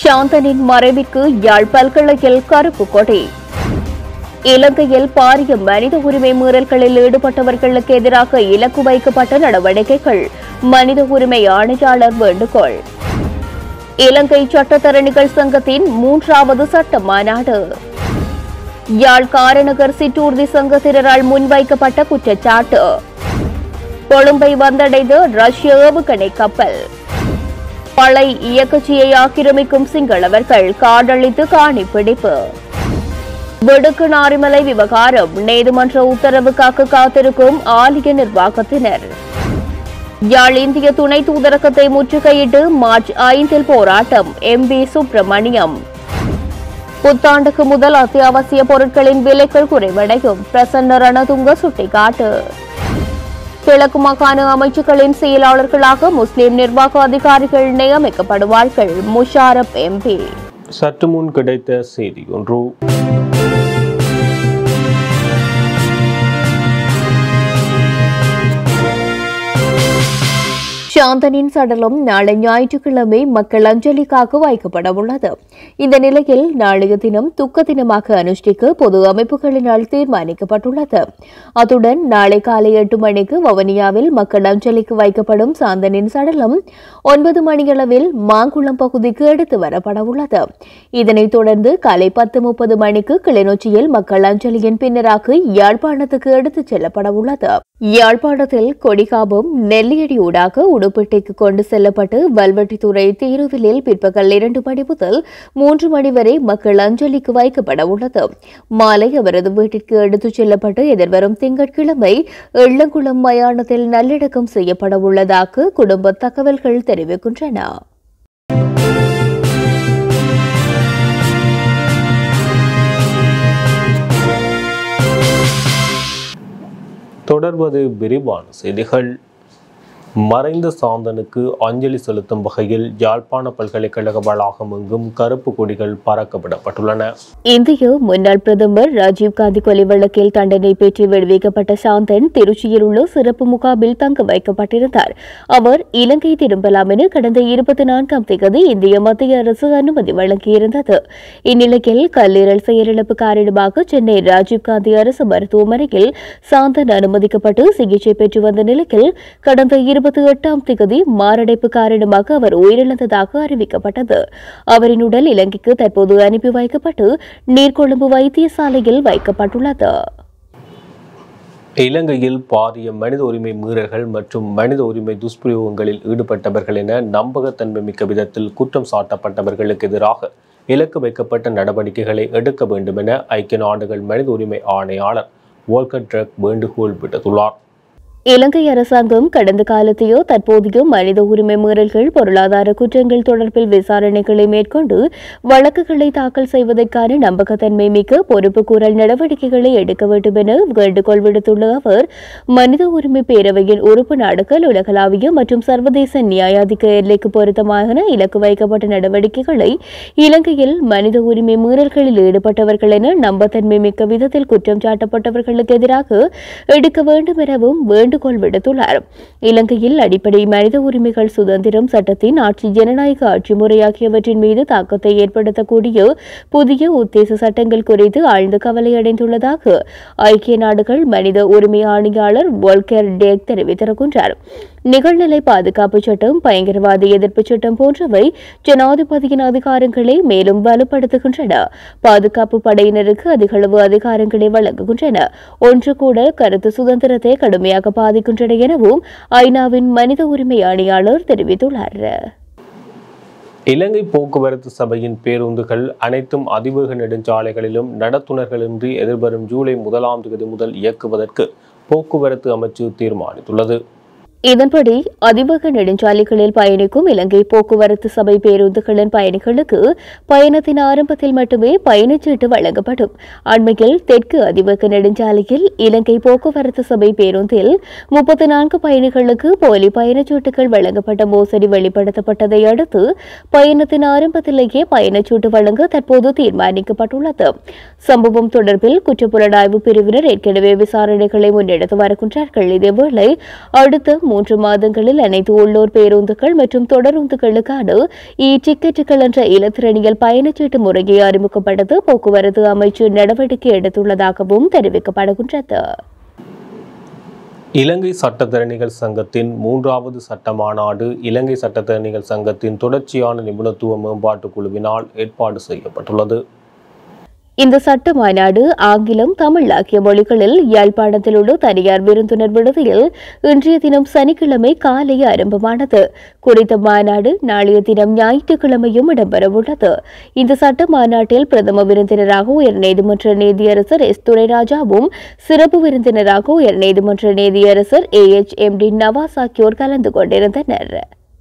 சாந்தனின் மறைவிற்கு யாழ் பல்கலையில் கருப்பு கொடி இலங்கையில் பாரிய மனித உரிமை மீறல்களில் ஈடுபட்டவர்களுக்கு எதிராக இலக்கு வைக்கப்பட்ட நடவடிக்கைகள் மனித உரிமை ஆணையாளர் வேண்டுகோள் இலங்கை சட்டத்தரணிகள் சங்கத்தின் மூன்றாவது சட்ட மாநாடு யாழ் காரநகர் சிற்றூர்தி சங்கத்தினரால் முன்வைக்கப்பட்ட குற்றச்சாட்டு கொழும்பை வந்தடைந்த ரஷ்ய ஏவுகணை கப்பல் பளை இயக்கச்சியை ஆக்கிரமிக்கும் சிங்களவர்கள் காடழித்து காணி பிடிப்பு விடுக்கு நாரிமலை விவகாரம் நீதிமன்ற உத்தரவுக்காக காத்திருக்கும் ஆலய நிர்வாகத்தினர் யாழ் இந்திய துணை தூதரகத்தை முற்றுகையிட்டு மார்ச் ஐந்தில் போராட்டம் எம் பி சுப்பிரமணியம் புத்தாண்டுக்கு முதல் அத்தியாவசிய பொருட்களின் விலைகள் குறைவடையும் பிரசன்ன ரணதுங்க சுட்டிக்காட்டு கிழக்கு மாகாண அமைச்சுக்களின் செயலாளர்களாக முஸ்லிம் நிர்வாக அதிகாரிகள் நியமிக்கப்படுவார்கள் முஷாரப் எம்பி சற்று முன் கிடைத்த செய்தி ஒன்று சாந்தனின் சடலம் நாளை ஞாயிற்றுக்கிழமை மக்கள் அஞ்சலிக்காக வைக்கப்பட உள்ளது இந்த நிலையில் நாளைய தினம் துக்க தினமாக அனுஷ்டிக்க பொது அமைப்புகளினால் தீர்மானிக்கப்பட்டுள்ளது அத்துடன் நாளை காலை எட்டு மணிக்கு வவுனியாவில் மக்கள் அஞ்சலிக்கு வைக்கப்படும் சாந்தனின் சடலம் ஒன்பது மணியளவில் மாங்குளம் பகுதிக்கு எடுத்து வரப்பட உள்ளது இதனைத் தொடர்ந்து காலை பத்து முப்பது மணிக்கு கிளிநொச்சியில் மக்கள் அஞ்சலியின் பின்னராக யாழ்ப்பாணத்துக்கு எடுத்துச் செல்லப்பட உள்ளது யாழ்ப்பாணத்தில் கொடிகாபம் நெல்லியடியூடாக உடுப்பட்டிக்கு கொண்டு செல்லப்பட்டு வல்வெட்டித்துறை தீருவிலில் பிற்பகல் இரண்டு மணி முதல் மூன்று மணி வரை மக்கள் அஞ்சலிக்கு வைக்கப்பட உள்ளது மாலை அவரது வீட்டிற்கு எடுத்துச் செல்லப்பட்டு எதிர்வரும் திங்கட்கிழமை எள்ளங்குளம் மயானத்தில் நல்லடக்கம் செய்யப்பட உள்ளதாக குடும்ப தகவல்கள் தெரிவிக்கின்றன தொடர்வது விரிவான செய்திகள் மறைந்த சாந்தனுக்கு அஞ்சலி செலுத்தும் வகையில் யாழ்ப்பாண பல்கலைக்கழக வளாகம் எங்கும் கருப்பு கொடிகள் பறக்கவிடப்பட்டுள்ளன இந்திய முன்னாள் பிரதமர் ராஜீவ்காந்தி கொலை வழக்கில் தண்டனை பெற்று விடுவிக்கப்பட்ட சாந்தன் திருச்சியில் உள்ள சிறப்பு முகாமில் தங்க வைக்கப்பட்டிருந்தார் அவர் இலங்கை திரும்பலாம் என கடந்த இருபத்தி நான்காம் தேதி இந்திய மத்திய அரசு அனுமதி வழங்கியிருந்தது இந்நிலையில் கல்லீரல் செயலிழப்பு காரணமாக சென்னை ராஜீவ்காந்தி அரசு மருத்துவமனையில் சாந்தன் அனுமதிக்கப்பட்டு சிகிச்சை பெற்று வந்த நிலையில் கடந்த இருபத்தி எட்டாம் தேதி மாரடைப்பு காரணமாக அவர் உயிரிழந்ததாக அறிவிக்கப்பட்டது அவரின் உடல் இலங்கைக்கு தற்போது அனுப்பி வைக்கப்பட்டு நீர்கொழும்பு வைத்தியசாலையில் வைக்கப்பட்டுள்ளது இலங்கையில் பாரிய மனித உரிமை மீறல்கள் மற்றும் மனித உரிமை துஷ்பிரயோகங்களில் ஈடுபட்டவர்கள் என நம்பகத்தன்மை மிக்க விதத்தில் குற்றம் சாட்டப்பட்டவர்களுக்கு எதிராக இலக்கு வைக்கப்பட்ட நடவடிக்கைகளை எடுக்க வேண்டும் என ஐக்கிய நாடுகள் மனித உரிமை ஆணையாளர் வோல்கர் ட்ரக் வேண்டுகோள் விடுத்துள்ளார் இலங்கை அரசாங்கம் கடந்த காலத்தையோ தற்போதையோ மனித உரிமை மீறல்கள் பொருளாதார குற்றங்கள் தொடர்பில் விசாரணைகளை மேற்கொண்டு வழக்குகளை தாக்கல் செய்வதற்கான நம்பகத்தன்மை மிக்க பொறுப்புக்கூறல் நடவடிக்கைகளை எடுக்க வேண்டும் என வேண்டுகோள் விடுத்துள்ள அவர் மனித உரிமை பேரவையின் உறுப்பு நாடுகள் உலகளாவிய மற்றும் சர்வதேச நியாயாதிக்க எல்லைக்கு பொருத்தமான இலக்கு வைக்கப்பட்ட நடவடிக்கைகளை இலங்கையில் மனித உரிமை மீறல்களில் ஈடுபட்டவர்கள் என நம்பத்தன்மை மிக்க விதத்தில் குற்றம் சாட்டப்பட்டவர்களுக்கு எதிராக எடுக்க வேண்டும் எனவும் வேண்டுகோள் விடுத்துள்ளார் இலங்கையில் அடிப்படை மனித உரிமைகள் சுதந்திரம் சட்டத்தின் ஆட்சி ஜனநாயக ஆட்சி முறை ஆகியவற்றின் மீது தாக்கத்தை ஏற்படுத்தக்கூடிய புதிய உத்தேச சட்டங்கள் குறித்து ஆழ்ந்த கவலையடைந்துள்ளதாக ஐக்கிய நாடுகள் மனித உரிமை ஆணையாளர் வோல்கர் டேக் தெரிவித்திருக்கின்றார் நிகழ்நிலை பாதுகாப்பு சட்டம் பயங்கரவாத எதிர்ப்பு சட்டம் போன்றவை ஜனாதிபதியின் அதிகாரங்களை மேலும் வலுப்படுத்துகின்றன பாதுகாப்பு படையினருக்கு அதிகளவு அதிகாரங்களை வழங்குகின்றன ஒன்று கூட கருத்து சுதந்திரத்தை கடுமையாக பாதிக்கின்றன எனவும் ஐநாவின் மனித உரிமை ஆணையாளர் தெரிவித்துள்ளார் இலங்கை போக்குவரத்து சபையின் பேருந்துகள் அனைத்தும் அதிவேக நெடுஞ்சாலைகளிலும் நடத்துனர்களின்றி எதிர்வரும் ஜூலை முதலாம் தேதி முதல் இயக்குவதற்கு போக்குவரத்து அமைச்சு தீர்மானித்துள்ளது இதன்படி அதிவேக நெடுஞ்சாலைகளில் பயணிக்கும் இலங்கை போக்குவரத்து சபை பேருந்துகளின் பயணிகளுக்கு பயணத்தின் ஆரம்பத்தில் மட்டுமே பயணச்சீட்டு வழங்கப்படும் அண்மையில் தெற்கு அதிவேக நெடுஞ்சாலையில் இலங்கை போக்குவரத்து சபை பேருந்தில் முப்பத்தி நான்கு பயணிகளுக்கு போலி பயணச்சீட்டுகள் வழங்கப்பட்ட மோசடி வெளிப்படுத்தப்பட்டதை அடுத்து பயணத்தின் ஆரம்பத்திலேயே பயணச்சீட்டு வழங்க தற்போது தீர்மானிக்கப்பட்டுள்ளது சம்பவம் தொடர்பில் குற்றப்புலனாய்வு பிரிவினர் ஏற்கனவே விசாரணைகளை முன்னெடுத்து வருகின்றார்கள் இதேவேளை அடுத்த மூன்று மாதங்களில் அனைத்து உள்ளூர் பேருந்துகள் மற்றும் தொடருந்துகளுக்கான இ டிக்கெட்டுகள் என்ற இலத்திரனியல் பயணச்சீட்டு முறையை அறிமுகப்படுத்த போக்குவரத்து அமைச்சு நடவடிக்கை எடுத்துள்ளதாகவும் தெரிவிக்கப்படுகின்றது இலங்கை சட்டத்தரணிகள் சங்கத்தின் மூன்றாவது சட்ட மாநாடு இலங்கை சட்டத்தரணிகள் சங்கத்தின் தொடர்ச்சியான நிபுணத்துவ மேம்பாட்டுக் குழுவினால் ஏற்பாடு செய்யப்பட்டுள்ளது இந்த சட்ட மாநாடு ஆங்கிலம் தமிழ் ஆகிய மொழிகளில் யாழ்ப்பாணத்தில் உள்ள தனியார் விருந்தினர் விடுதியில் இன்றைய தினம் சனிக்கிழமை காலை ஆரம்பமானது குறித்த மாநாடு நாளைய தினம் ஞாயிற்றுக்கிழமையும் இடம்பெறவுள்ளது இந்த சட்ட மாநாட்டில் பிரதம விருந்தினராக உயர்நீதிமன்ற நீதியரசர் எஸ் துரைராஜாவும் சிறப்பு விருந்தினராக உயர்நீதிமன்ற நீதியரசர் A H M D Nawaz ஆகியோர் கலந்து கொண்டிருந்தனர்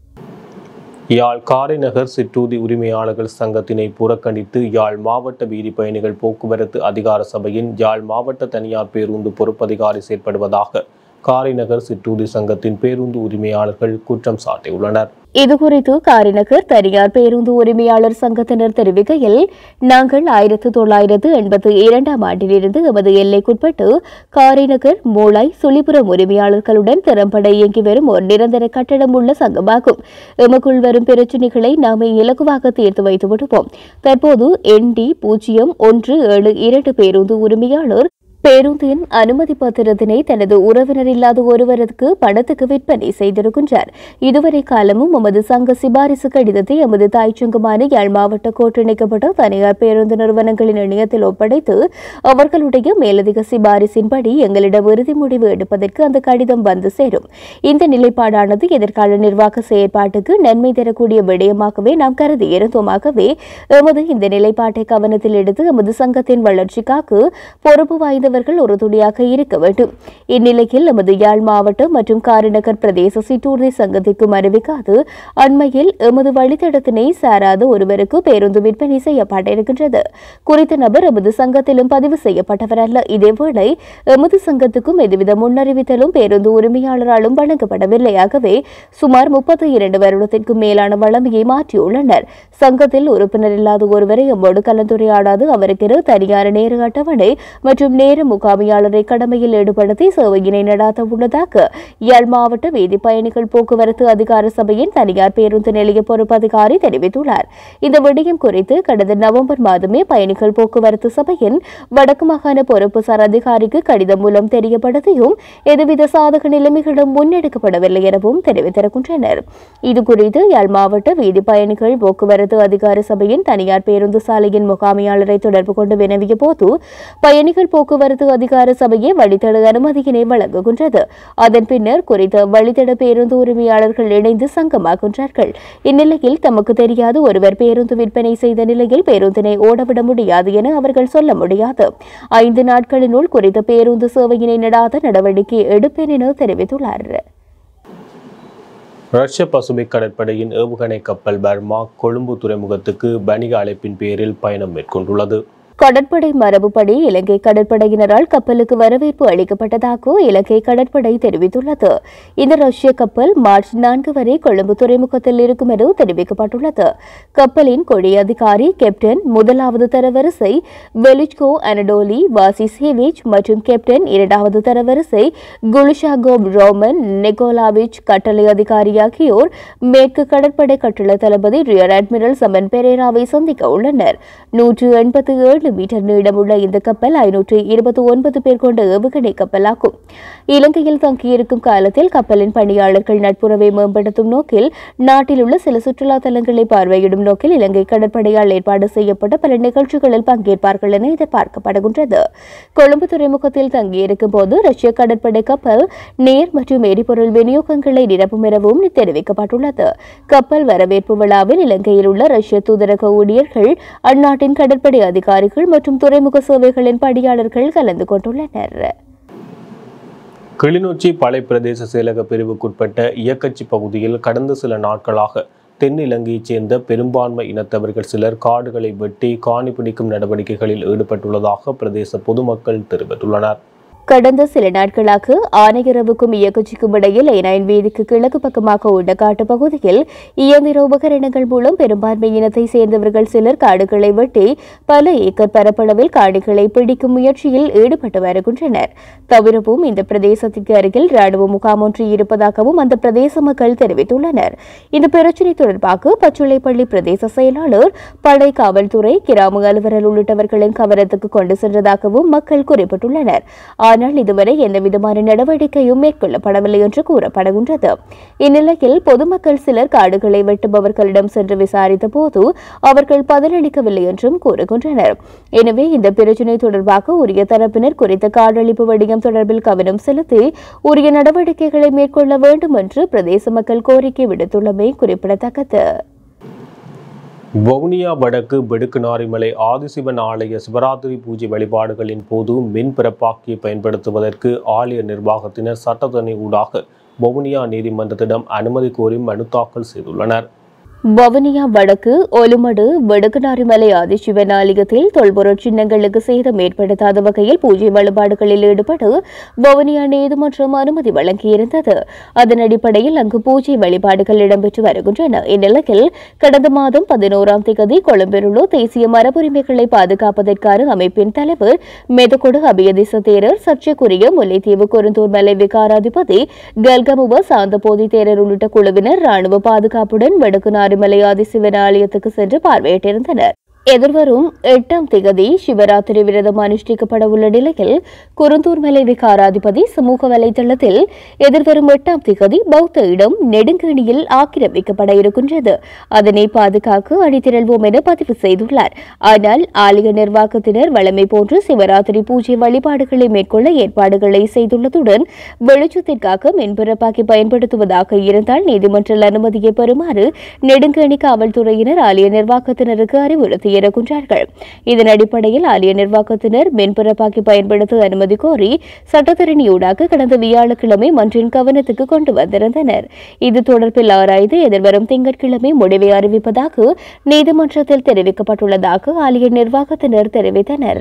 யாழ் காரைநகர் சிற்றூதி உரிமையாளர்கள் சங்கத்தினை புறக்கணித்து யாழ் மாவட்ட வீதி பயணிகள் போக்குவரத்து அதிகார சபையின் யாழ் மாவட்ட தனியார் பேருந்து பொறுப்பதிகாரி செயற்படுவதாக காரைநகர் சிற்றூதி சங்கத்தின் பேருந்து உரிமையாளர்கள் குற்றம் சாட்டியுள்ளனர் இதுகுறித்து காரிநகர் தனியார் பேருந்து உரிமையாளர் சங்கத்தினர் தெரிவிக்கையில் நாங்கள் ஆயிரத்து தொள்ளாயிரத்து எண்பத்தி இரண்டாம் ஆண்டிலிருந்து எமது எல்லைக்குட்பட்டு காரிநகர் மூளாய் சுழிபுரம் உரிமையாளர்களுடன் திறம்பட இயங்கி வரும் ஒரு நிரந்தர கட்டடம் உள்ள சங்கமாகும் எமக்குள் வரும் பிரச்சினைகளை நாமே இலகுவாக தீர்த்து வைத்து விடுவோம் தற்போது என்டி பூஜ்ஜியம் ஒன்று ஏழு இரண்டு பேருந்து உரிமையாளர் பேருந்தின் அனுமதி பத்திரத்தினை தனது உறவினர் இல்லாத ஒருவருக்கு பணத்துக்கு விற்பனை செய்திருக்கின்றார் இதுவரை காலமும் எமது சங்க சிபாரிசு கடிதத்தை எமது தாய்ச்சங்கமான யாழ் மாவட்ட கோட்டிணைக்கப்பட்ட தனியார் பேருந்து நிறுவனங்களின் இணையத்தில் ஒப்படைத்து அவர்களுடைய மேலதிக சிபாரிசின்படி எங்களிடம் இறுதி முடிவு எடுப்பதற்கு அந்த கடிதம் வந்து சேரும் இந்த நிலைப்பாடானது எதிர்கால நிர்வாக செயற்பாட்டுக்கு நன்மை தரக்கூடிய விடயமாகவே நாம் கருதி இருந்தோமாகவே எமது இந்த நிலைப்பாட்டை கவனத்தில் எடுத்து எமது சங்கத்தின் வளர்ச்சிக்காக பொறுப்பு வாய்ந்தவர்கள் ஒரு துணியாக இருக்க வேண்டும் இந்நிலையில் எமது யாழ் மாவட்டம் மற்றும் காரிநகர் பிரதேச சிற்றூர்தி சங்கத்திற்கும் அறிவிக்காது அண்மையில் எமது வழித்தடத்தினை சாராத ஒருவருக்கு பேருந்து விற்பனை செய்யப்பட்டிருக்கின்றது குறித்த நபர் எமது சங்கத்திலும் பதிவு செய்யப்பட்டவர் அல்ல இதேவேளை எமது சங்கத்துக்கும் எதுவித முன்னறிவித்தலும் பேருந்து உரிமையாளராலும் வழங்கப்படவில்லை ஆகவே சுமார் முப்பத்தி இரண்டு வருடத்திற்கும் மேலான வளமையை மாற்றியுள்ளனர் சங்கத்தில் உறுப்பினர் இல்லாத ஒருவரை எம்மோடு கலந்துரையாடாது அவருக்கு தனியார் நேர அட்டவணை மற்றும் நேர முகாமையாளரை கடமையில் ஈடுபடுத்தி சேவையினை நடாத்த உள்ளதாக யாழ் மாவட்ட வீதி பயணிகள் போக்குவரத்து அதிகார சபையின் தனியார் பேருந்து நிலைய பொறுப்பு அதிகாரி தெரிவித்துள்ளார் இந்த விடயம் குறித்து கடந்த நவம்பர் மாதமே பயணிகள் போக்குவரத்து சபையின் வடக்கு மாகாண பொறுப்பு சார் அதிகாரிக்கு கடிதம் மூலம் தெரியப்படுத்தியும் எதுவித சாதக நிலைமைகளும் முன்னெடுக்கப்படவில்லை எனவும் தெரிவித்திருக்கின்றனர் இதுகுறித்து யாழ் மாவட்ட வீதி பயணிகள் போக்குவரத்து அதிகார சபையின் தனியார் பேருந்து சாலையின் முகாமையாளரை தொடர்பு கொண்டு வினவிய போது பயணிகள் போக்குவரத்து அதிகார சபையே வழித்தட அனுமதியினை வழங்குகின்றது அதன் பின்னர் குறித்த வழித்தட பேருந்து உரிமையாளர்கள் இணைந்து சங்கமாகின்றார்கள் இந்நிலையில் தமக்கு தெரியாத ஒருவர் பேருந்து விற்பனை செய்த நிலையில் பேருந்தினை ஓடவிட முடியாது என அவர்கள் சொல்ல முடியாது ஐந்து நாட்களினுள் குறித்த பேருந்து சேவையினை நடாத நடவடிக்கை எடுப்பேன் என தெரிவித்துள்ளார் ரஷ்ய பசுபிக் கடற்படையின் ஏவுகணை கப்பல் பர்மா கொழும்பு துறைமுகத்துக்கு வணிக அழைப்பின் பேரில் பயணம் மேற்கொண்டுள்ளது கடற்படை மரபுப்படி இலங்கை கடற்படையினரால் கப்பலுக்கு வரவேற்பு அளிக்கப்பட்டதாக இலங்கை கடற்படை தெரிவித்துள்ளது இந்த ரஷ்ய கப்பல் மார்ச் நான்கு வரை கொழும்பு துறைமுகத்தில் இருக்கும் என தெரிவிக்கப்பட்டுள்ளது கப்பலின் கொடி அதிகாரி கேப்டன் முதலாவது தரவரிசை வெலிச்கோ அனடோலி வாசி சேவிச் மற்றும் கேப்டன் இரண்டாவது தரவரிசை குலுஷாகோப் ரோமன் நிக்கோலாவிச் கட்டளை அதிகாரி ஆகியோர் மேற்கு கடற்படை கட்டள தளபதி ரியர் அட்மிரல் சமன் பெரேராவை சந்திக்க உள்ளனர் நூற்று எண்பத்தி ஏழு மீட்டர் நீளமுள்ள இந்த கப்பல் ஐநூற்று இருபத்தி ஒன்பது பேர் கொண்ட ஏவுகணை கப்பலாகும் இலங்கையில் தங்கியிருக்கும் காலத்தில் கப்பலின் பணியாளர்கள் நட்புறவை மேம்படுத்தும் நோக்கில் நாட்டில் உள்ள சில சுற்றுலா தலங்களை பார்வையிடும் நோக்கில் இலங்கை கடற்படையால் ஏற்பாடு செய்யப்பட்ட பல நிகழ்ச்சிகளில் பங்கேற்பார்கள் என எதிர்பார்க்கப்படுகின்றது கொழும்பு துறைமுகத்தில் தங்கியிருக்கும் போது ரஷ்ய கடற்படை கப்பல் நீர் மற்றும் எரிபொருள் விநியோகங்களை நிரப்பும் எனவும் தெரிவிக்கப்பட்டுள்ளது கப்பல் வரவேற்பு விழாவில் இலங்கையில் உள்ள ரஷ்ய தூதரக ஊழியர்கள் அந்நாட்டின் கடற்படை அதிகாரிகள் மற்றும் துறைமுக சேவைகளின் பணியாளர்கள் கலந்து கொண்டுள்ளனர் கிளிநொச்சி பளை பிரதேச செயலக பிரிவுக்குட்பட்ட இயக்கச்சி பகுதியில் கடந்த சில நாட்களாக தென் இலங்கையைச் சேர்ந்த பெரும்பான்மை இனத்தவர்கள் சிலர் காடுகளை வெட்டி காணி பிடிக்கும் நடவடிக்கைகளில் ஈடுபட்டுள்ளதாக பிரதேச பொதுமக்கள் தெரிவித்துள்ளனர் கடந்த சில நாட்களாக ஆனையரவுக்கும் இயக்கச்சிக்கும் இடையில் ஏனாயின் வீதிக்கு கிழக்கு பக்கமாக உள்ள காட்டுப் பகுதியில் இயந்திர உபகரணங்கள் மூலம் பெரும்பான்மை இனத்தை சேர்ந்தவர்கள் சிலர் காடுகளை வெட்டி பல ஏக்கர் பரப்பளவில் காடுகளை பிடிக்கும் முயற்சியில் ஈடுபட்டு வருகின்றனர் தவிரவும் இந்த பிரதேசத்திற்கு அருகில் ராணுவ முகாம் ஒன்று இருப்பதாகவும் அந்த பிரதேச மக்கள் தெரிவித்துள்ளனர் இந்த பிரச்சினை தொடர்பாக பச்சுளைப்பள்ளி பிரதேச செயலாளர் படை காவல்துறை கிராம அலுவலர் உள்ளிட்டவர்களின் கவனத்துக்கு கொண்டு சென்றதாகவும் மக்கள் குறிப்பிட்டுள்ளனர் ஆனால் இதுவரை எந்தவிதமான நடவடிக்கையும் மேற்கொள்ளப்படவில்லை என்று கூறப்படுகின்றது இந்நிலையில் பொதுமக்கள் சிலர் காடுகளை வெட்டுபவர்களிடம் சென்று விசாரித்த போது அவர்கள் பதிலளிக்கவில்லை என்றும் கூறுகின்றனர் எனவே இந்த பிரச்சினை தொடர்பாக உரிய தரப்பினர் குறித்த காடழிப்பு வடிவம் தொடர்பில் கவனம் செலுத்தி உரிய நடவடிக்கைகளை மேற்கொள்ள வேண்டும் என்று பிரதேச மக்கள் கோரிக்கை விடுத்துள்ளமை குறிப்பிடத்தக்கது வவுனியா வடக்கு பெடுக்குநாரிமலை ஆதிசிவன் ஆலய சிவராத்திரி பூஜை வழிபாடுகளின் போது மின் பிறப்பாக்கியை பயன்படுத்துவதற்கு ஆலய நிர்வாகத்தினர் சட்டத்தணி ஊடாக வவுனியா நீதிமன்றத்திடம் அனுமதி கோரி மனு தாக்கல் செய்துள்ளனர் வவுனியா வடக்கு ஒலுமடு வடக்குநாரிமலை ஆதிசிவன் ஆலயத்தில் தொல்பொருட் சின்னங்களுக்கு சேதம் ஏற்படுத்தாத வகையில் பூஜை வழிபாடுகளில் ஈடுபட வவுனியா நீதிமன்றம் அனுமதி வழங்கியிருந்தது அதன் அடிப்படையில் அங்கு பூஜை வழிபாடுகள் இடம்பெற்று வருகின்றன இந்நிலையில் கடந்த மாதம் பதினோராம் தேதி கொழும்பிலுள்ள தேசிய மரபுரிமைகளை பாதுகாப்பதற்கான அமைப்பின் தலைவர் மெதகொடு அபியதிச தேரர் சர்ச்சைக்குரிய முல்லைத்தீவு குருந்தூர் மலை விகாராதிபதி கல்கமுவ சாந்தபோதி தேரர் உள்ளிட்ட குழுவினர் ராணுவ பாதுகாப்புடன் வடக்கு நாரிமலை ஆதிசிவன் ஆலயத்துக்கு சென்று பார்வையிட்டிருந்தனர் எதிர்வரும் எட்டாம் திகதி சிவராத்திரி விரதம் அனுஷ்டிக்கப்பட உள்ள நிலையில் குருந்தூர் மலை விகாராதிபதி சமூக வலைதளத்தில் எதிர்வரும் எட்டாம் திகதி பௌத்த இடம் நெடுங்கணியில் ஆக்கிரமிக்கப்பட இருக்கின்றது அதனை பாதுகாக்க அணிதிரள்வோம் என பதிவு செய்துள்ளார் ஆனால் ஆலய நிர்வாகத்தினர் வழமை போன்று சிவராத்திரி பூஜை வழிபாடுகளை மேற்கொள்ள ஏற்பாடுகளை செய்துள்ளதுடன் வெளிச்சத்திற்காக மின்பிறப்பாக்கி பயன்படுத்துவதாக இருந்தால் நீதிமன்ற அனுமதியை பெறுமாறு நெடுங்கணி காவல்துறையினர் ஆலய நிர்வாகத்தினருக்கு அறிவுறுத்தியிருக்கின்றார்கள் இதன் அடிப்படையில் ஆலய நிர்வாகத்தினர் மின்பிறப்பாக்கி பயன்படுத்த அனுமதி கோரி சட்டத்தரணியூடாக கடந்த வியாழக்கிழமை மன்றின் கவனத்துக்கு கொண்டு வந்திருந்தனர் இது தொடர்பில் ஆராய்ந்து எதிர்வரும் திங்கட்கிழமை முடிவை அறிவிப்பதாக நீதிமன்றத்தில் தெரிவிக்கப்பட்டுள்ளதாக ஆலய நிர்வாகத்தினர் தெரிவித்தனர்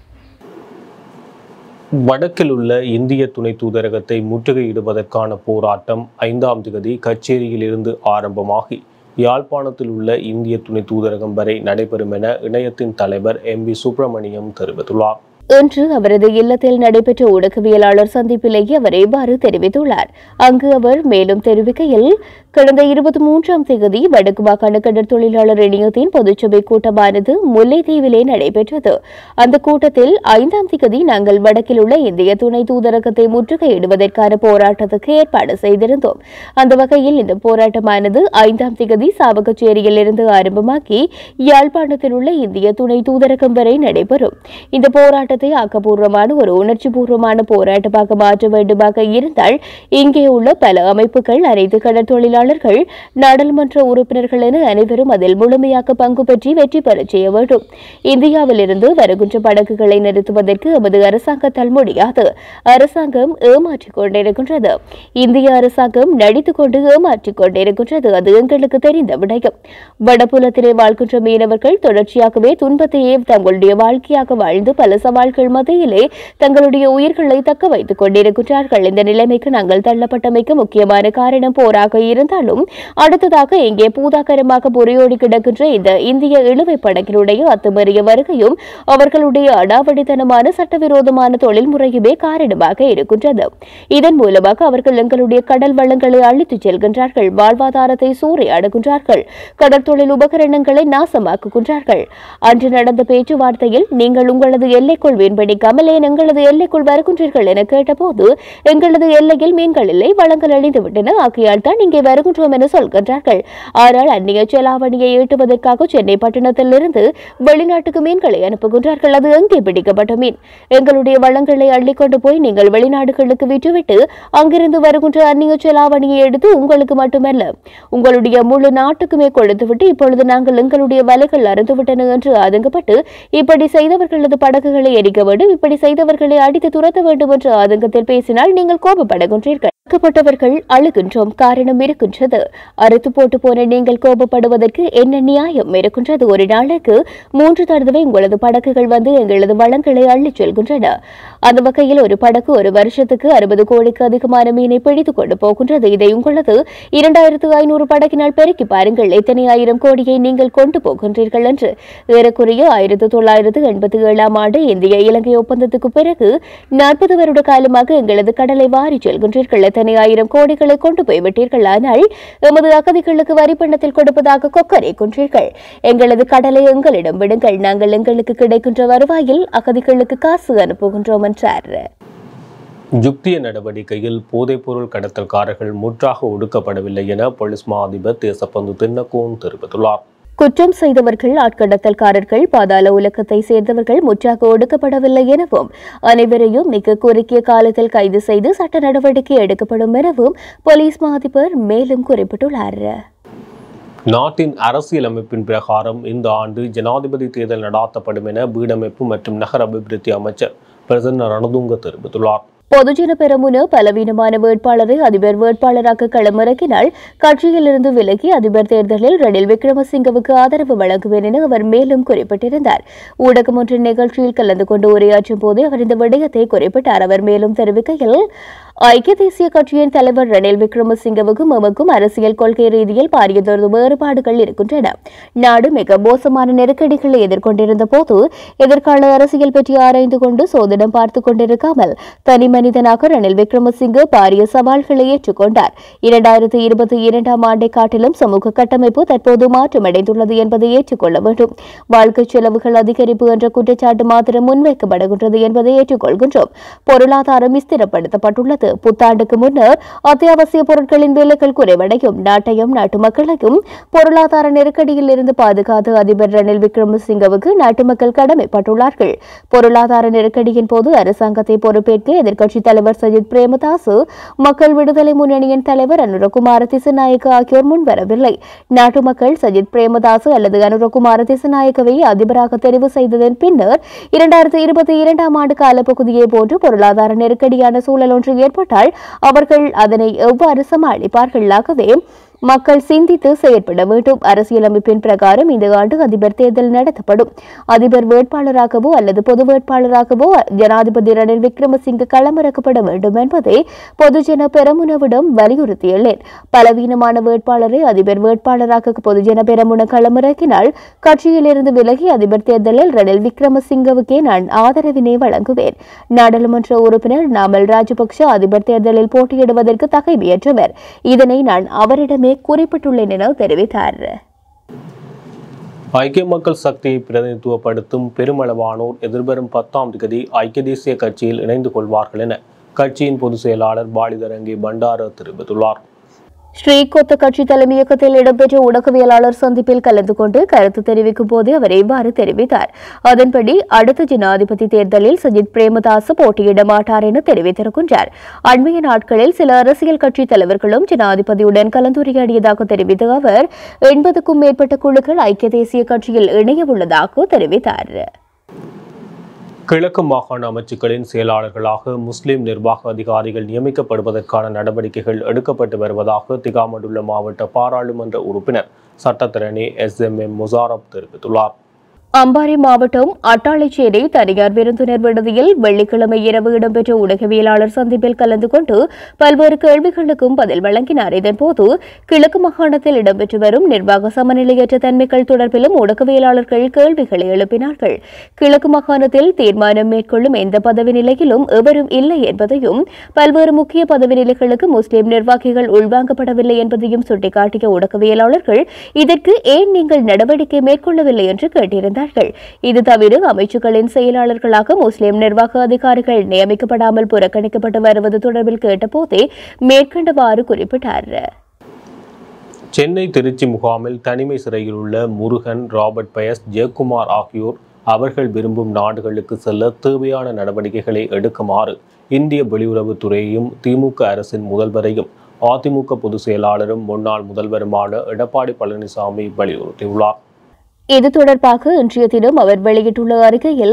வடக்கில் உள்ள இந்திய துணை தூதரகத்தை முற்றுகையிடுவதற்கான போராட்டம் ஐந்தாம் திகதி கச்சேரியில் இருந்து ஆரம்பமாகி யாழ்ப்பாணத்தில் உள்ள இந்திய துணை தூதரகம் வரை நடைபெறும் என இணையத்தின் தலைவர் எம் வி சுப்பிரமணியம் தெரிவித்துள்ளார் இன்று அவரது இல்லத்தில் நடைபெற்ற ஊடகவியலாளர் சந்திப்பிலேயே அவர் இவ்வாறு தெரிவித்துள்ளார் அங்கு அவர் மேலும் தெரிவிக்கையில் கடந்த இருபத்தி மூன்றாம் தேதி வடக்கு மாகாண கடற்தொழிலாளர் இணையத்தின் பொதுச்சபை கூட்டமானது முல்லைத்தீவிலே நடைபெற்றது அந்த கூட்டத்தில் ஐந்தாம் தேதி நாங்கள் வடக்கில் உள்ள இந்திய துணை தூதரகத்தை முற்றுகையிடுவதற்கான போராட்டத்துக்கு ஏற்பாடு செய்திருந்தோம் அந்த வகையில் இந்த போராட்டமானது ஐந்தாம் தேதி சாவகச்சேரியில் இருந்து ஆரம்பமாகி யாழ்ப்பாணத்தில் உள்ள இந்திய துணை தூதரகம் வரை நடைபெறும் இந்த போராட்டத்தை ஆக்கப்பூர்வமான ஒரு உணர்ச்சி பூர்வமான போராட்டமாக மாற்ற வேண்டுமாக இருந்தால் இங்கே உள்ள பல அமைப்புகள் அனைத்து கடற்தொழிலாளர்கள் நாடாளுமன்ற உறுப்பினர்கள் என அனைவரும் அதில் முழுமையாக பங்கு பெற்றி வெற்றி பெறச் செய்ய வேண்டும் இந்தியாவிலிருந்து வருகின்ற படகுகளை நிறுத்துவதற்கு எமது அரசாங்கத்தால் முடியாது அரசாங்கம் ஏமாற்றிக் கொண்டிருக்கின்றது இந்திய அரசாங்கம் நடித்துக் கொண்டு ஏமாற்றிக் கொண்டிருக்கின்றது அது எங்களுக்கு தெரிந்த விடயம் வடபுலத்திலே வாழ்கின்ற மீனவர்கள் தொடர்ச்சியாகவே துன்பத்தையே தங்களுடைய வாழ்க்கையாக வாழ்ந்து பல சவால்கள் மத்தியிலே தங்களுடைய உயிர்களை தக்க வைத்துக் கொண்டிருக்கிறார்கள் இந்த நிலைமைக்கு நாங்கள் தள்ளப்பட்டமைக்கு முக்கியமான காரணம் போராக இருந்தாலும் அடுத்ததாக இங்கே பூதாகரமாக பொறியோடி கிடக்கின்ற இந்த இந்திய இழுவை படகினுடைய அத்துமீறிய வருகையும் அவர்களுடைய அடாவடித்தனமான சட்டவிரோதமான தொழில் முறையுமே காரணமாக இருக்கின்றது இதன் மூலமாக அவர்கள் எங்களுடைய கடல் வளங்களை அழித்துச் செல்கின்றார்கள் வாழ்வாதாரத்தை சூறையாடுகின்றார்கள் கடற்தொழில் உபகரணங்களை நாசமாக்குகின்றார்கள் அன்று நடந்த பேச்சுவார்த்தையில் நீங்கள் உங்களது எல்லைக்குள் வீண்பிடிக்காமல் ஏன் எங்களது எல்லைக்குள் வருகின்றீர்கள் என கேட்டபோது எங்களது எல்லையில் மீன்கள் இல்லை வளங்கள் அழிந்து விட்டன ஆகையால் தான் இங்கே வருகின்றோம் என சொல்கின்றார்கள் ஆனால் அந்நிய செலாவணியை ஈட்டுவதற்காக சென்னை பட்டணத்திலிருந்து வெளிநாட்டுக்கு மீன்களை அனுப்புகின்றார்கள் அது எங்கே பிடிக்கப்பட்ட மீன் எங்களுடைய வளங்களை அள்ளிக்கொண்டு போய் நீங்கள் வெளிநாடுகளுக்கு விற்றுவிட்டு அங்கிருந்து வருகின்ற அந்நிய செலாவணியை எடுத்து உங்களுக்கு மட்டுமல்ல உங்களுடைய முழு நாட்டுக்குமே கொடுத்துவிட்டு இப்பொழுது நாங்கள் எங்களுடைய வலைகள் அறுந்துவிட்டன என்று ஆதங்கப்பட்டு இப்படி செய்தவர்களது படகுகளை எரிக்க வேண்டும் இப்படி செய்தவர்களை அடித்து துரத்த வேண்டும் என்று ஆதங்கத்தில் பேசினால் நீங்கள் கோபப்படுகின்றீர்கள் தாக்கப்பட்டவர்கள் அழுகின்றோம் காரணம் இருக்கின்றது அறுத்து போட்டு போன நீங்கள் கோபப்படுவதற்கு என்ன நியாயம் இருக்கின்றது ஒரு நாளுக்கு மூன்று தடவை உங்களது படகுகள் வந்து எங்களது வளங்களை அள்ளிச் செல்கின்றன அந்த வகையில் ஒரு படகு ஒரு வருஷத்துக்கு அறுபது கோடிக்கு அதிகமான மீனை பிடித்துக் கொண்டு போகின்றது இதை உங்களது இரண்டாயிரத்து ஐநூறு படகினால் பெருக்கி பாருங்கள் எத்தனை ஆயிரம் கோடியை நீங்கள் கொண்டு போகின்றீர்கள் என்று ஏறக்குறைய ஆயிரத்து தொள்ளாயிரத்து எண்பத்தி ஏழாம் ஆண்டு இந்திய இலங்கை ஒப்பந்தத்துக்கு பிறகு நாற்பது வருட காலமாக எங்களது கடலை வாரிச் செல்கின்றீர்கள் எத்தனை ஆயிரம் கோடிகளை கொண்டு போய்விட்டீர்கள் ஆனால் எமது அகதிகளுக்கு வரி பணத்தில் கொடுப்பதாக கொக்கரைக்கின்றீர்கள் எங்களது கடலை எங்களிடம் விடுங்கள் நாங்கள் எங்களுக்கு கிடைக்கின்ற வருவாயில் அகதிகளுக்கு காசு அனுப்புகின்றோம் என்றார் யுக்திய நடவடிக்கையில் போதைப்பொருள் கடத்தல்காரர்கள் முற்றாக ஒடுக்கப்படவில்லை என போலீஸ் மா அதிபர் தேசப்பந்து தின்னகோன் தெரிவித்துள்ளார் குற்றம் செய்தவர்கள் ஆட்கடத்தல்காரர்கள் பாதாள உலகத்தை சேர்ந்தவர்கள் முற்றாக ஒடுக்கப்படவில்லை எனவும் அனைவரையும் மிக குறுகிய காலத்தில் கைது செய்து சட்ட நடவடிக்கை எடுக்கப்படும் எனவும் போலீஸ் மா அதிபர் மேலும் குறிப்பிட்டுள்ளார் நாட்டின் அரசியலமைப்பின் பிரகாரம் இந்த ஆண்டு ஜனாதிபதி தேர்தல் நடாத்தப்படும் என வீடமைப்பு மற்றும் நகர அபிவிருத்தி அமைச்சர் பிரசன்ன ரணதுங்க தெரிவித்துள்ளார் பொதுஜன பெரமுன பலவீனமான வேட்பாளரை அதிபர் வேட்பாளராக களமிறக்கினால் கட்சியிலிருந்து விலகி அதிபர் தேர்தலில் ரணில் விக்ரமசிங்கவுக்கு ஆதரவு வழங்குவேன் என அவர் மேலும் குறிப்பிட்டிருந்தார் ஊடகம் ஒன்றின் நிகழ்ச்சியில் கலந்து கொண்டு உரையாற்றும் போது அவர் இந்த விடயத்தை குறிப்பிட்டார் அவர் மேலும் தெரிவிக்கையில் ஐக்கிய தேசிய கட்சியின் தலைவர் ரணில் விக்ரமசிங்கவுக்கும் எமக்கும் அரசியல் கொள்கை ரீதியில் பாரியதொரு வேறுபாடுகள் இருக்கின்றன நாடு மிக மோசமான நெருக்கடிகளை எதிர்கொண்டிருந்த போது எதிர்கால அரசியல் பற்றி ஆராய்ந்து கொண்டு சோதனம் பார்த்துக் கொண்டிருக்காமல் தனி மனிதனாக ரணில் விக்ரமசிங்கே பாரிய சவால்களை ஏற்றுக்கொண்டார் இரண்டாயிரத்தி இருபத்தி இரண்டாம் ஆண்டை காட்டிலும் சமூக கட்டமைப்பு தற்போது மாற்றமடைந்துள்ளது என்பதை ஏற்றுக்கொள்ள வேண்டும் வாழ்க்கை செலவுகள் அதிகரிப்பு என்ற குற்றச்சாட்டு மாத்திரம் முன்வைக்கப்படுகின்றது என்பதை ஏற்றுக்கொள்கின்றோம் பொருளாதாரம் ஸ்திரப்படுத்தப்பட்டுள்ளது புத்தாண்டுக்கு முன்னர் அத்தியாவசிய பொருட்களின் விலைகள் குறைவடையும் நாட்டையும் நாட்டு மக்களையும் பொருளாதார நெருக்கடியில் இருந்து பாதுகாத்து அதிபர் ரணில் விக்ரமசிங்கவுக்கு நாட்டு மக்கள் கடமைப்பட்டுள்ளார்கள் பொருளாதார நெருக்கடியின் போது அரசாங்கத்தை பொறுப்பேற்க எதிர்க்கட்சித் தலைவர் சஜித் பிரேமதாசு மக்கள் விடுதலை முன்னணியின் தலைவர் அனுரகுமார திசநாயக்க ஆகியோர் முன்வரவில்லை நாட்டு மக்கள் சஜித் பிரேமதாசு அல்லது அனுரகுமார திசநாயக்கவை அதிபராக தெரிவு செய்ததன் பின்னர் இரண்டாயிரத்தி இருபத்தி இரண்டாம் ஆண்டு காலப்பகுதியை போன்று பொருளாதார நெருக்கடியான சூழல் ஒன்று ஏற்பட்டால் அவர்கள் அதனை எவ்வாறு சமாளிப்பார்கள் ஆகவே மக்கள் சிந்தித்து செயற்பட வேண்டும் அரசியலமைப்பின் பிரகாரம் இந்த ஆண்டு அதிபர் தேர்தல் நடத்தப்படும் அதிபர் வேட்பாளராகவோ அல்லது பொது வேட்பாளராகவோ ஜனாதிபதி ரணில் விக்ரமசிங்கே களமிறக்கப்பட வேண்டும் என்பதை பொதுஜன பெரமுனவிடம் வலியுறுத்தியுள்ளேன் பலவீனமான வேட்பாளரை அதிபர் வேட்பாளராக பொதுஜன பெரமுன களமிறக்கினால் கட்சியிலிருந்து விலகி அதிபர் தேர்தலில் ரணில் விக்ரமசிங்கவுக்கே நான் ஆதரவினை வழங்குவேன் நாடாளுமன்ற உறுப்பினர் நாமல் ராஜபக்ஷ அதிபர் தேர்தலில் போட்டியிடுவதற்கு தகைமையற்றவர் இதனை நான் அவரிடமே குறிப்பிட்டுள்ளேன் என தெரிவித்தார் ஐக்கிய மக்கள் சக்தியை பிரதிநிதித்துவப்படுத்தும் பெருமளவானோர் எதிர்வரும் பத்தாம் தேதி ஐக்கிய தேசிய கட்சியில் இணைந்து கொள்வார்கள் என கட்சியின் பொதுச் செயலாளர் பாலிதரங்கி பண்டார தெரிவித்துள்ளார் ஸ்ரீகொத்த கட்சி தலைமையகத்தில் இடம்பெற்ற ஊடகவியலாளர் சந்திப்பில் கலந்து கொண்டு கருத்து தெரிவிக்கும் போது அவர் இவ்வாறு தெரிவித்தார் அதன்படி அடுத்த ஜனாதிபதி தேர்தலில் சஜித் பிரேமதாச போட்டியிட மாட்டார் என தெரிவித்திருக்கின்றார் அண்மைய நாட்களில் சில அரசியல் கட்சி தலைவர்களும் ஜனாதிபதியுடன் கலந்துரையாடியதாக தெரிவித்த அவர் எண்பதுக்கும் மேற்பட்ட குழுக்கள் ஐக்கிய தேசிய கட்சியில் இணைய உள்ளதாக தெரிவித்தார் கிழக்கு மாகாண அமைச்சுக்களின் செயலாளர்களாக முஸ்லிம் நிர்வாக அதிகாரிகள் நியமிக்கப்படுவதற்கான நடவடிக்கைகள் எடுக்கப்பட்டு வருவதாக திகாமடுள்ள மாவட்ட பாராளுமன்ற உறுப்பினர் சட்டத்திரணி எஸ் எம் எம் முசாரப் தெரிவித்துள்ளார் அம்பாறை மாவட்டம் அட்டாளைச்சேரி தனியார் விருந்தினர் விடுதியில் வெள்ளிக்கிழமை இரவு இடம்பெற்ற ஊடகவியலாளர் சந்திப்பில் கலந்து கொண்டு பல்வேறு கேள்விகளுக்கும் பதில் வழங்கினார் இதன்போது கிழக்கு மாகாணத்தில் இடம்பெற்று வரும் நிர்வாக சமநிலையற்ற தன்மைகள் தொடர்பிலும் ஊடகவியலாளர்கள் கேள்விகளை எழுப்பினார்கள் கிழக்கு மாகாணத்தில் தீர்மானம் மேற்கொள்ளும் எந்த பதவி நிலையிலும் எவரும் இல்லை என்பதையும் பல்வேறு முக்கிய பதவி நிலைகளுக்கு முஸ்லிம் நிர்வாகிகள் உள்வாங்கப்படவில்லை என்பதையும் சுட்டிக்காட்டிய ஊடகவியலாளர்கள் இதற்கு ஏன் நீங்கள் நடவடிக்கை மேற்கொள்ளவில்லை என்று கேட்டிருந்தார்கள் இது தவிர அமைச்சுக்களின் செயலாளர்களாக முஸ்லிம் நிர்வாக அதிகாரிகள் நியமிக்கப்படாமல் புறக்கணிக்கப்பட்டு வருவது தொடர்பில் கேட்டபோதே மேற்கண்டவாறு குறிப்பிட்டார் சென்னை திருச்சி முகாமில் தனிமை சிறையில் உள்ள முருகன் ராபர்ட் பயஸ் ஜெயக்குமார் ஆகியோர் அவர்கள் விரும்பும் நாடுகளுக்கு செல்ல தேவையான நடவடிக்கைகளை எடுக்குமாறு இந்திய வெளியுறவுத்துறையையும் திமுக அரசின் முதல்வரையும் அதிமுக பொதுச் செயலாளரும் முன்னாள் முதல்வருமான எடப்பாடி பழனிசாமி வலியுறுத்தியுள்ளார் இது தொடர்பாக இன்றைய தினம் அவர் வெளியிட்டுள்ள அறிக்கையில்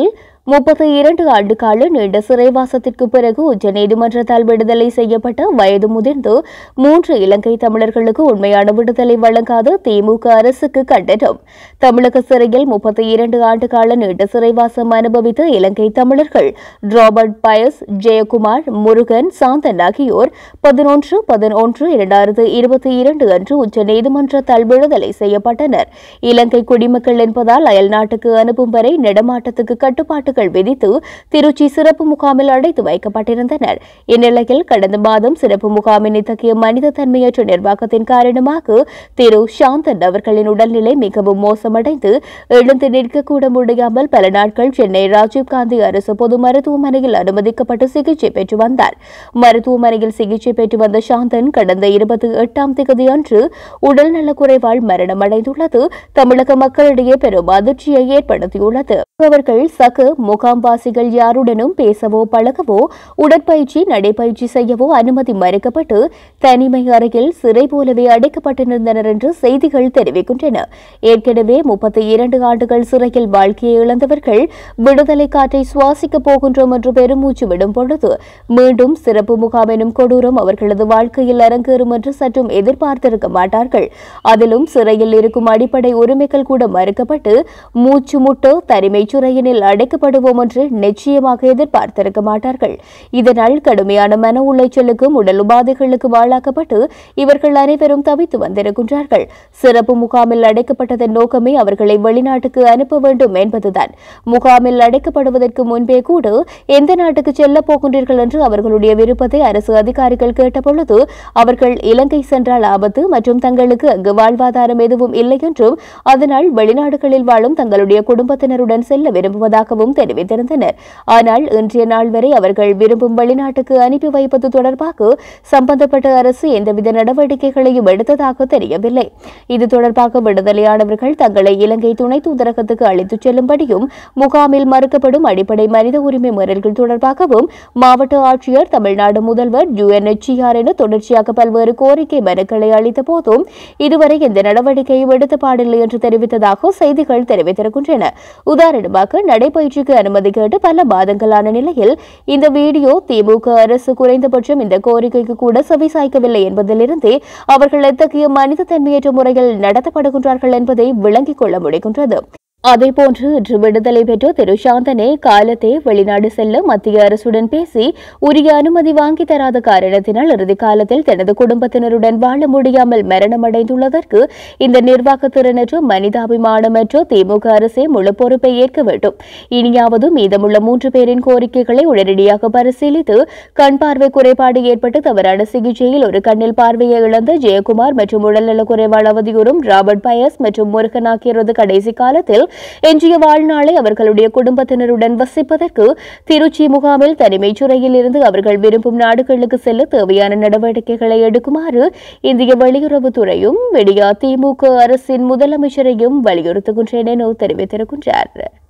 முப்பத்தி இரண்டு ஆண்டு கால நீண்ட சிறைவாசத்திற்கு பிறகு உச்சநீதிமன்றத்தால் விடுதலை செய்யப்பட்ட வயது முதிர்ந்து மூன்று இலங்கை தமிழர்களுக்கு உண்மையான விடுதலை வழங்காத திமுக அரசுக்கு கண்டனம் தமிழக சிறையில் முப்பத்தி இரண்டு ஆண்டு கால நீண்ட சிறைவாசம் அனுபவித்த இலங்கை தமிழர்கள் ராபர்ட் பயஸ் ஜெயக்குமார் முருகன் சாந்தன் ஆகியோர் பதினொன்று பதினொன்று இரண்டாயிரத்து இருபத்தி இரண்டு அன்று உச்சநீதிமன்றத்தால் விடுதலை செய்யப்பட்டனர் இலங்கை குடிமக்கள் என்பதால் அயல் நாட்டுக்கு அனுப்பும் வரை நடமாட்டத்துக்கு கட்டுப்பாட்டுகள் விதித்து திருச்சி சிறப்பு முகாமில் அடைத்து வைக்கப்பட்டிருந்தனர் இந்நிலையில் கடந்த மாதம் சிறப்பு முகாமின் இத்தகைய மனித தன்மையற்ற நிர்வாகத்தின் காரணமாக திரு சாந்தன் அவர்களின் உடல்நிலை மிகவும் மோசமடைந்து எழுந்து நிற்கக்கூட முடியாமல் பல நாட்கள் சென்னை ராஜீவ்காந்தி அரசு பொது மருத்துவமனையில் அனுமதிக்கப்பட்டு சிகிச்சை பெற்று வந்தார் மருத்துவமனையில் சிகிச்சை பெற்று வந்த சாந்தன் கடந்த இருபத்தி எட்டாம் தேதி அன்று உடல்நலக் குறைவால் மரணமடைந்துள்ளது தமிழக மக்களிடையே பெரும் அதிர்ச்சியை ஏற்படுத்தியுள்ளது அவர்கள் சக முகாம்வாசிகள் யாருடனும் பேசவோ பழகவோ உடற்பயிற்சி நடைபயிற்சி செய்யவோ அனுமதி மறுக்கப்பட்டு தனிமை அறையில் சிறை போலவே அடைக்கப்பட்டிருந்தனர் என்று செய்திகள் தெரிவிக்கின்றன ஏற்கனவே முப்பத்தி இரண்டு ஆண்டுகள் சிறையில் வாழ்க்கையை இழந்தவர்கள் விடுதலை காற்றை சுவாசிக்கப் போகின்றோம் என்று பெருமூச்சு விடும் பொழுது மீண்டும் சிறப்பு முகாம் எனும் கொடூரம் அவர்களது வாழ்க்கையில் அரங்கேறும் என்று சற்றும் எதிர்பார்த்திருக்க மாட்டார்கள் அதிலும் சிறையில் இருக்கும் அடிப்படை உரிமைகள் கூட மறுக்கப்பட்டு மூச்சு முட்டோ தனிமை சிறையினில் அடைக்கப்படுவோம் என்று நிச்சயமாக எதிர்பார்த்திருக்க மாட்டார்கள் இதனால் கடுமையான மன உளைச்சலுக்கும் உடல் உபாதைகளுக்கும் ஆளாக்கப்பட்டு இவர்கள் அனைவரும் தவித்து வந்திருக்கின்றார்கள் சிறப்பு முகாமில் அடைக்கப்பட்டதன் நோக்கமே அவர்களை வெளிநாட்டுக்கு அனுப்ப வேண்டும் என்பதுதான் முகாமில் அடைக்கப்படுவதற்கு முன்பே கூட எந்த நாட்டுக்கு செல்லப் போகின்றீர்கள் என்று அவர்களுடைய விருப்பத்தை அரசு அதிகாரிகள் கேட்டபொழுது அவர்கள் இலங்கை சென்றால் ஆபத்து மற்றும் தங்களுக்கு அங்கு வாழ்வாதாரம் எதுவும் இல்லை என்றும் அதனால் வெளிநாடுகளில் வாழும் தங்களுடைய குடும்பத்தினருடன் செல்ல விரும்புவதாகவும் தெரிவித்திருந்தனர் ஆனால் இன்றைய நாள் வரை அவர்கள் விரும்பும் வெளிநாட்டுக்கு அனுப்பி வைப்பது தொடர்பாக சம்பந்தப்பட்ட அரசு எந்தவித நடவடிக்கைகளையும் எடுத்ததாக தெரியவில்லை இது தொடர்பாக விடுதலையானவர்கள் தங்களை இலங்கை துணை தூதரகத்துக்கு அழைத்துச் செல்லும்படியும் முகாமில் மறுக்கப்படும் அடிப்படை மனித உரிமை மீறல்கள் தொடர்பாகவும் மாவட்ட ஆட்சியர் தமிழ்நாடு முதல்வர் யுஎன்எச்சிஆர் என தொடர்ச்சியாக பல்வேறு கோரிக்கை மனுக்களை அளித்த போதும் இதுவரை எந்த நடவடிக்கையும் எடுத்த பாடில்லை என்று தெரிவித்ததாக செய்திகள் தெரிவித்திருக்கின்றன உதாரணமாக நடைபயிற்சிக்கு அனுமதி கேட்டு பல மாதங்களான நிலையில் இந்த வீடியோ திமுக அரசு குறைந்தபட்சம் இந்த கோரிக்கைக்கு கூட செவிசாய்க்கவில்லை என்பதிலிருந்தே அவர்கள் எத்தகைய மனித தன்மையற்ற முறையில் நடத்தப்படுகின்றார்கள் என்பதை விளங்கிக் கொள்ள முடிகின்றது அதேபோன்று இன்று விடுதலை பெற்ற திரு சாந்தனே காலத்தே வெளிநாடு செல்ல மத்திய அரசுடன் பேசி உரிய அனுமதி வாங்கி தராத காரணத்தினால் இறுதி காலத்தில் தனது குடும்பத்தினருடன் வாழ முடியாமல் மரணமடைந்துள்ளதற்கு இந்த நிர்வாக திறனற்ற மனிதாபிமானமற்ற திமுக அரசே முழு பொறுப்பை ஏற்க வேண்டும் இனியாவது மீதமுள்ள மூன்று பேரின் கோரிக்கைகளை உடனடியாக பரிசீலித்து கண் பார்வை குறைபாடு ஏற்பட்டு தவறான சிகிச்சையில் ஒரு கண்ணில் பார்வையை இழந்த ஜெயக்குமார் மற்றும் உடல்நல குறைவால் அவதியுறும் ராபர்ட் பயஸ் மற்றும் முருகன் ஆகியோரது கடைசி காலத்தில் எஞ்சிய வாழ்நாளை அவர்களுடைய குடும்பத்தினருடன் வசிப்பதற்கு திருச்சி முகாமில் தனிமைச் சிறையில் இருந்து அவர்கள் விரும்பும் நாடுகளுக்கு செல்ல தேவையான நடவடிக்கைகளை எடுக்குமாறு இந்திய வெளியுறவுத்துறையும் விடியா திமுக அரசின் முதலமைச்சரையும் வலியுறுத்துகின்றேன் என தெரிவித்திருக்கின்றார்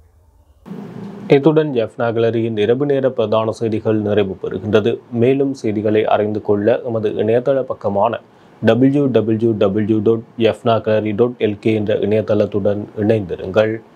இத்துடன் எஃப் நகலரியின் இரவு நேர பிரதான செய்திகள் நிறைவு பெறுகின்றது மேலும் செய்திகளை அறிந்து கொள்ள எமது இணையதள பக்கமான W W W dot F dot LK என்ற இணையதளத்துடன் இணைந்திருங்கள்